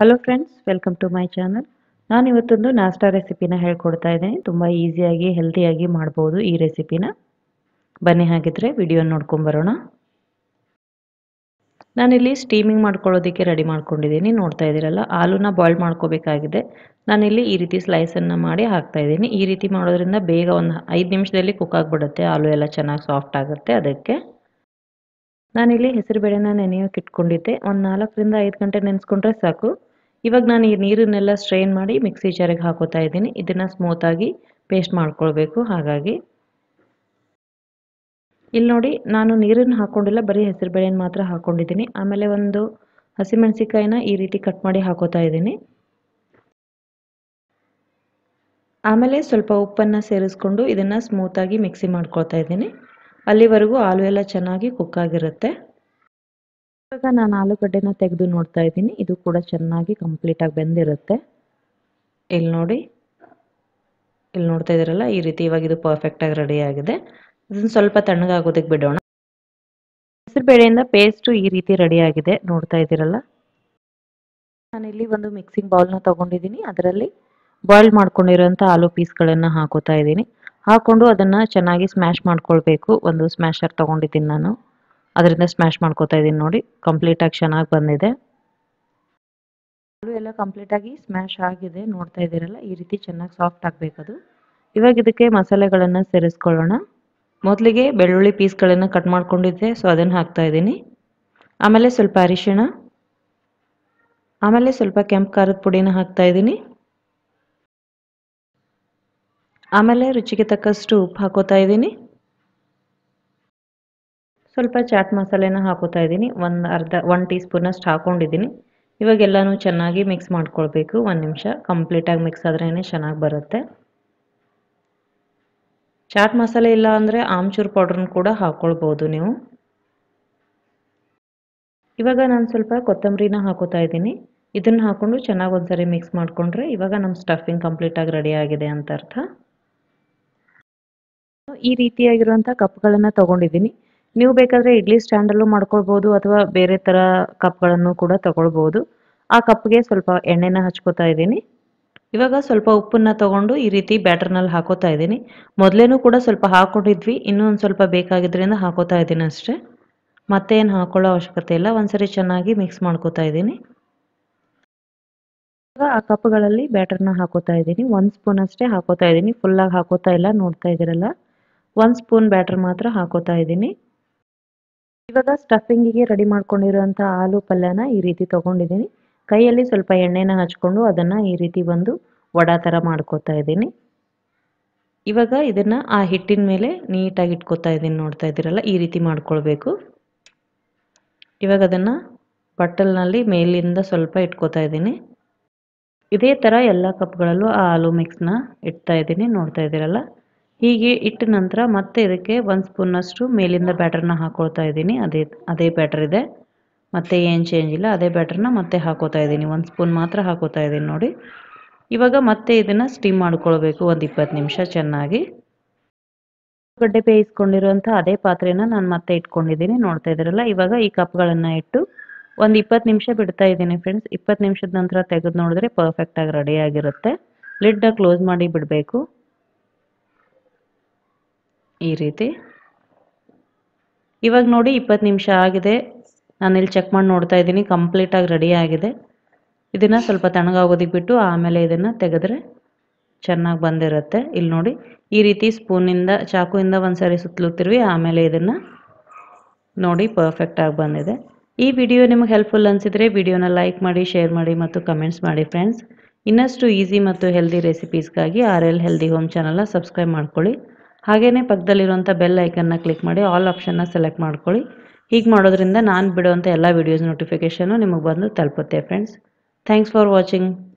hello friends welcome to my channel ನಾನು ಇವತ್ತೊಂದು ನಾಷ್ಟಾ ರೆಸಿಪಿನ ಹೇಳ್ಕೊಡ್ತಾ ಇದ್ದೀನಿ ತುಂಬ ಈಸಿಯಾಗಿ ಹೆಲ್ತಿಯಾಗಿ ಮಾಡ್ಬೋದು ಈ ರೆಸಿಪಿನ ಬನ್ನಿ ಹಾಗಿದ್ರೆ ವಿಡಿಯೋ ನೋಡ್ಕೊಂಬರೋಣ ನಾನಿಲ್ಲಿ ಸ್ಟೀಮಿಂಗ್ ಮಾಡ್ಕೊಳ್ಳೋದಕ್ಕೆ ರೆಡಿ ಮಾಡ್ಕೊಂಡಿದ್ದೀನಿ ನೋಡ್ತಾ ಇದ್ದೀರಲ್ಲ ಹಾಲುನ ಬಾಯ್ಲ್ ಮಾಡ್ಕೋಬೇಕಾಗಿದೆ ನಾನಿಲ್ಲಿ ಈ ರೀತಿ ಸ್ಲೈಸನ್ನು ಮಾಡಿ ಹಾಕ್ತಾ ಇದ್ದೀನಿ ಈ ರೀತಿ ಮಾಡೋದ್ರಿಂದ ಬೇಗ ಒಂದು ಐದು ನಿಮಿಷದಲ್ಲಿ ಕುಕ್ ಆಗಿಬಿಡುತ್ತೆ ಹಾಲು ಎಲ್ಲ ಚೆನ್ನಾಗಿ ಸಾಫ್ಟ್ ಆಗುತ್ತೆ ಅದಕ್ಕೆ ನಾನಿಲ್ಲಿ ಹೆಸರುಬೇಳೆನ ನೆನೆಯೋಕೆ ಇಟ್ಕೊಂಡಿದ್ದೆ ಒಂದು ನಾಲ್ಕರಿಂದ ಐದು ಗಂಟೆ ನೆನೆಸ್ಕೊಂಡ್ರೆ ಸಾಕು ಇವಾಗ ನಾನು ಈ ನೀರನ್ನೆಲ್ಲ ಸ್ಟ್ರೈನ್ ಮಾಡಿ ಮಿಕ್ಸಿ ಜಾರಿಗೆ ಹಾಕೋತಾ ಇದ್ದೀನಿ ಇದನ್ನು ಸ್ಮೂತಾಗಿ ಪೇಸ್ಟ್ ಮಾಡ್ಕೊಳ್ಬೇಕು ಹಾಗಾಗಿ ಇಲ್ಲಿ ನೋಡಿ ನಾನು ನೀರನ್ನು ಹಾಕೊಂಡಿಲ್ಲ ಬರೀ ಹೆಸರುಬೇಳೆನ ಮಾತ್ರ ಹಾಕೊಂಡಿದ್ದೀನಿ ಆಮೇಲೆ ಒಂದು ಹಸಿಮೆಣಸಿಕಾಯಿನ ಈ ರೀತಿ ಕಟ್ ಮಾಡಿ ಹಾಕೋತಾ ಇದ್ದೀನಿ ಆಮೇಲೆ ಸ್ವಲ್ಪ ಉಪ್ಪನ್ನು ಸೇರಿಸ್ಕೊಂಡು ಇದನ್ನು ಸ್ಮೂತಾಗಿ ಮಿಕ್ಸಿ ಮಾಡ್ಕೊಳ್ತಾ ಇದ್ದೀನಿ ಅಲ್ಲಿವರೆಗೂ ಹಾಲು ಎಲ್ಲ ಚೆನ್ನಾಗಿ ಕುಕ್ ಆಗಿರುತ್ತೆ ಇವಾಗ ನಾನು ಆಲೂಗಡ್ಡೆನ ತೆಗೆದು ನೋಡ್ತಾ ಇದ್ದೀನಿ ಇದು ಕೂಡ ಚೆನ್ನಾಗಿ ಕಂಪ್ಲೀಟಾಗಿ ಬೆಂದಿರುತ್ತೆ ಇಲ್ಲಿ ನೋಡಿ ಇಲ್ಲಿ ನೋಡ್ತಾ ಇದ್ದೀರಲ್ಲ ಈ ರೀತಿ ಇವಾಗ ಇದು ಪರ್ಫೆಕ್ಟಾಗಿ ರೆಡಿ ಆಗಿದೆ ಅದನ್ನು ಸ್ವಲ್ಪ ತಣ್ಣಗಾಗೋದಕ್ಕೆ ಬಿಡೋಣ ಹೆಸರುಬೇಳೆಯಿಂದ ಪೇಸ್ಟು ಈ ರೀತಿ ರೆಡಿ ಆಗಿದೆ ನೋಡ್ತಾ ಇದ್ದೀರಲ್ಲ ನಾನಿಲ್ಲಿ ಒಂದು ಮಿಕ್ಸಿಂಗ್ ಬೌಲ್ನ ತೊಗೊಂಡಿದ್ದೀನಿ ಅದರಲ್ಲಿ ಬಾಯ್ಲ್ ಮಾಡ್ಕೊಂಡಿರೋಂಥ ಆಲೂ ಪೀಸ್ಗಳನ್ನು ಹಾಕೋತಾ ಇದ್ದೀನಿ ಹಾಕ್ಕೊಂಡು ಅದನ್ನು ಚೆನ್ನಾಗಿ ಸ್ಮ್ಯಾಶ್ ಮಾಡ್ಕೊಳ್ಬೇಕು ಒಂದು ಸ್ಮ್ಯಾಶರ್ ತೊಗೊಂಡಿದ್ದೀನಿ ನಾನು ಅದರಿಂದ ಸ್ಮ್ಯಾಶ್ ಮಾಡ್ಕೋತಾ ಇದ್ದೀನಿ ನೋಡಿ ಕಂಪ್ಲೀಟಾಗಿ ಚೆನ್ನಾಗಿ ಬಂದಿದೆ ಆಲೂ ಎಲ್ಲ ಕಂಪ್ಲೀಟಾಗಿ ಸ್ಮ್ಯಾಶ್ ಆಗಿದೆ ನೋಡ್ತಾ ಇದ್ದೀರಲ್ಲ ಈ ರೀತಿ ಚೆನ್ನಾಗಿ ಸಾಫ್ಟ್ ಆಗಬೇಕದು ಇವಾಗ ಇದಕ್ಕೆ ಮಸಾಲೆಗಳನ್ನು ಸೇರಿಸ್ಕೊಳ್ಳೋಣ ಮೊದಲಿಗೆ ಬೆಳ್ಳುಳ್ಳಿ ಪೀಸ್ಗಳನ್ನು ಕಟ್ ಮಾಡ್ಕೊಂಡಿದ್ದೆ ಸೊ ಅದನ್ನು ಹಾಕ್ತಾ ಇದ್ದೀನಿ ಆಮೇಲೆ ಸ್ವಲ್ಪ ಅರಿಶಿಣ ಆಮೇಲೆ ಸ್ವಲ್ಪ ಕೆಂಪು ಖಾರದ ಪುಡಿನ ಹಾಕ್ತಾ ಇದ್ದೀನಿ ಆಮೇಲೆ ರುಚಿಗೆ ತಕ್ಕಷ್ಟು ಉಪ್ಪು ಹಾಕೋತಾ ಇದ್ದೀನಿ ಸ್ವಲ್ಪ ಚಾಟ್ ಮಸಾಲೆನ ಹಾಕೋತಾ ಇದ್ದೀನಿ ಒಂದು ಅರ್ಧ ಒನ್ ಟೀ ಸ್ಪೂನಷ್ಟು ಹಾಕೊಂಡಿದ್ದೀನಿ ಇವಾಗ ಎಲ್ಲನೂ ಚೆನ್ನಾಗಿ ಮಿಕ್ಸ್ ಮಾಡ್ಕೊಳ್ಬೇಕು ಒಂದು ನಿಮಿಷ ಕಂಪ್ಲೀಟಾಗಿ ಮಿಕ್ಸ್ ಆದ್ರೇ ಚೆನ್ನಾಗಿ ಬರುತ್ತೆ ಚಾಟ್ ಮಸಾಲೆ ಇಲ್ಲ ಅಂದರೆ ಆಮ್ಚೂರ್ ಪೌಡ್ರನ್ನ ಕೂಡ ಹಾಕ್ಕೊಳ್ಬೋದು ನೀವು ಇವಾಗ ನಾನು ಸ್ವಲ್ಪ ಕೊತ್ತಂಬರಿನ ಹಾಕೋತಾ ಇದ್ದೀನಿ ಇದನ್ನು ಹಾಕ್ಕೊಂಡು ಚೆನ್ನಾಗಿ ಒಂದ್ಸರಿ ಮಿಕ್ಸ್ ಮಾಡಿಕೊಂಡ್ರೆ ಇವಾಗ ನಮ್ಮ ಸ್ಟಫಿಂಗ್ ಕಂಪ್ಲೀಟಾಗಿ ರೆಡಿ ಆಗಿದೆ ಅಂತ ಅರ್ಥ ಈ ರೀತಿಯಾಗಿರುವಂಥ ಕಪ್ಗಳನ್ನು ತೊಗೊಂಡಿದ್ದೀನಿ ನೀವು ಬೇಕಾದರೆ ಇಡ್ಲಿ ಸ್ಟ್ಯಾಂಡಲ್ಲೂ ಮಾಡ್ಕೊಳ್ಬೋದು ಅಥವಾ ಬೇರೆ ಥರ ಕಪ್ಗಳನ್ನು ಕೂಡ ತಗೊಳ್ಬೋದು ಆ ಕಪ್ಗೆ ಸ್ವಲ್ಪ ಎಣ್ಣೆನ ಹಚ್ಕೋತಾ ಇದ್ದೀನಿ ಇವಾಗ ಸ್ವಲ್ಪ ಉಪ್ಪನ್ನ ತೊಗೊಂಡು ಈ ರೀತಿ ಬ್ಯಾಟರ್ನಲ್ಲಿ ಹಾಕೋತಾ ಇದ್ದೀನಿ ಮೊದಲೇನೂ ಕೂಡ ಸ್ವಲ್ಪ ಹಾಕೊಂಡಿದ್ವಿ ಇನ್ನೂ ಒಂದು ಸ್ವಲ್ಪ ಬೇಕಾಗಿದ್ದರಿಂದ ಹಾಕೋತಾ ಇದ್ದೀನಿ ಅಷ್ಟೇ ಮತ್ತೆ ಏನು ಹಾಕೊಳ್ಳೋ ಅವಶ್ಯಕತೆ ಇಲ್ಲ ಒಂದ್ಸರಿ ಚೆನ್ನಾಗಿ ಮಿಕ್ಸ್ ಮಾಡ್ಕೋತಾ ಇದ್ದೀನಿ ಇವಾಗ ಆ ಕಪ್ಗಳಲ್ಲಿ ಬ್ಯಾಟರ್ನ ಹಾಕೋತಾ ಇದ್ದೀನಿ ಒಂದು ಸ್ಪೂನ್ ಅಷ್ಟೇ ಹಾಕೋತಾ ಇದ್ದೀನಿ ಫುಲ್ಲಾಗಿ ಹಾಕೋತಾ ಇಲ್ಲ ನೋಡ್ತಾ ಇದ್ದೀರಲ್ಲ ಒಂದು ಸ್ಪೂನ್ ಬ್ಯಾಟರ್ ಮಾತ್ರ ಹಾಕೋತಾ ಇದ್ದೀನಿ ಇವಾಗ ಸ್ಟಫಿಂಗಿಗೆ ರೆಡಿ ಮಾಡ್ಕೊಂಡಿರುವಂಥ ಆಲೂ ಪಲ್ಯನ ಈ ರೀತಿ ತೊಗೊಂಡಿದ್ದೀನಿ ಕೈಯಲ್ಲಿ ಸ್ವಲ್ಪ ಎಣ್ಣೆನ ಹಚ್ಕೊಂಡು ಅದನ್ನು ಈ ರೀತಿ ಒಂದು ವಡಾ ಥರ ಮಾಡ್ಕೋತಾ ಇದ್ದೀನಿ ಇವಾಗ ಇದನ್ನು ಆ ಹಿಟ್ಟಿನ ಮೇಲೆ ನೀಟಾಗಿ ಇಟ್ಕೋತಾ ಇದ್ದೀನಿ ನೋಡ್ತಾ ಇದ್ದೀರಲ್ಲ ಈ ರೀತಿ ಮಾಡ್ಕೊಳ್ಬೇಕು ಇವಾಗ ಅದನ್ನು ಬಟ್ಟಲ್ನಲ್ಲಿ ಮೇಲಿಂದ ಸ್ವಲ್ಪ ಇಟ್ಕೋತಾ ಇದ್ದೀನಿ ಇದೇ ಥರ ಎಲ್ಲ ಕಪ್ಗಳಲ್ಲೂ ಆ ಆಲೂ ಮಿಕ್ಸ್ನ ಇಡ್ತಾ ಇದ್ದೀನಿ ನೋಡ್ತಾ ಇದ್ದೀರಲ್ಲ ಹೀಗೆ ಇಟ್ಟ ನಂತರ ಮತ್ತೆ ಇದಕ್ಕೆ ಒಂದು ಸ್ಪೂನಷ್ಟು ಮೇಲಿಂದ ಬ್ಯಾಟರ್ನ ಹಾಕೊಳ್ತಾ ಇದ್ದೀನಿ ಅದೇ ಅದೇ ಬ್ಯಾಟರ್ ಇದೆ ಮತ್ತೆ ಏನು ಚೇಂಜ್ ಇಲ್ಲ ಅದೇ ಬ್ಯಾಟರ್ನ ಮತ್ತೆ ಹಾಕೋತಾ ಇದ್ದೀನಿ ಒಂದು ಸ್ಪೂನ್ ಮಾತ್ರ ಹಾಕೋತಾ ಇದ್ದೀನಿ ನೋಡಿ ಇವಾಗ ಮತ್ತೆ ಇದನ್ನು ಸ್ಟೀಮ್ ಮಾಡ್ಕೊಳ್ಬೇಕು ಒಂದು ಇಪ್ಪತ್ತು ನಿಮಿಷ ಚೆನ್ನಾಗಿ ಗಡ್ಡೆ ಬೇಯಿಸ್ಕೊಂಡಿರುವಂಥ ಅದೇ ಪಾತ್ರೆನ ನಾನು ಮತ್ತೆ ಇಟ್ಕೊಂಡಿದ್ದೀನಿ ನೋಡ್ತಾ ಇದ್ದೀರಲ್ಲ ಇವಾಗ ಈ ಕಪ್ಗಳನ್ನು ಇಟ್ಟು ಒಂದು ಇಪ್ಪತ್ತು ನಿಮಿಷ ಬಿಡ್ತಾ ಇದ್ದೀನಿ ಫ್ರೆಂಡ್ಸ್ ಇಪ್ಪತ್ತು ನಿಮಿಷದ ನಂತರ ತೆಗೆದು ನೋಡಿದ್ರೆ ಪರ್ಫೆಕ್ಟಾಗಿ ರೆಡಿ ಆಗಿರುತ್ತೆ ಲಿಡ್ಡ ಕ್ಲೋಸ್ ಮಾಡಿ ಬಿಡಬೇಕು ಈ ರೀತಿ ಇವಾಗ ನೋಡಿ ಇಪ್ಪತ್ತು ನಿಮಿಷ ಆಗಿದೆ ನಾನಿಲ್ಲಿ ಚೆಕ್ ಮಾಡಿ ನೋಡ್ತಾ ಇದ್ದೀನಿ ಕಂಪ್ಲೀಟಾಗಿ ರೆಡಿ ಆಗಿದೆ ಇದನ್ನು ಸ್ವಲ್ಪ ತಣ್ಣಗಾಗೋದಕ್ಕೆ ಬಿಟ್ಟು ಆಮೇಲೆ ಇದನ್ನು ತೆಗೆದ್ರೆ ಚೆನ್ನಾಗಿ ಬಂದಿರುತ್ತೆ ಇಲ್ಲಿ ನೋಡಿ ಈ ರೀತಿ ಸ್ಪೂನಿಂದ ಚಾಕುವಿಂದ ಒಂದು ಸರಿ ಸುತ್ತಲುತ್ತಿರುವಿ ಆಮೇಲೆ ಇದನ್ನು ನೋಡಿ ಪರ್ಫೆಕ್ಟಾಗಿ ಬಂದಿದೆ ಈ ವಿಡಿಯೋ ನಿಮಗೆ ಹೆಲ್ಪ್ಫುಲ್ ಅನಿಸಿದರೆ ವಿಡಿಯೋನ ಲೈಕ್ ಮಾಡಿ ಶೇರ್ ಮಾಡಿ ಮತ್ತು ಕಮೆಂಟ್ಸ್ ಮಾಡಿ ಫ್ರೆಂಡ್ಸ್ ಇನ್ನಷ್ಟು ಈಸಿ ಮತ್ತು ಹೆಲ್ದಿ ರೆಸಿಪೀಸ್ಗಾಗಿ ಆರ್ ಎಲ್ ಹೆಲ್ದಿ ಹೋಮ್ ಚಾನಲ್ನ ಸಬ್ಸ್ಕ್ರೈಬ್ ಮಾಡ್ಕೊಳ್ಳಿ ಹಾಗೆಯೇ ಪಕ್ಕದಲ್ಲಿರುವಂಥ ಬೆಲ್ ಐಕನ್ನ ಕ್ಲಿಕ್ ಮಾಡಿ ಆಲ್ ಆಪ್ಷನ್ನ ಸೆಲೆಕ್ಟ್ ಮಾಡ್ಕೊಳ್ಳಿ ಹೀಗೆ ಮಾಡೋದ್ರಿಂದ ನಾನು ಬಿಡುವಂಥ ಎಲ್ಲ ವೀಡಿಯೋಸ್ ನೋಟಿಫಿಕೇಷನು ನಿಮಗೆ ಬಂದು ತಲುಪುತ್ತೆ ಫ್ರೆಂಡ್ಸ್ ಥ್ಯಾಂಕ್ಸ್ ಫಾರ್ ವಾಚಿಂಗ್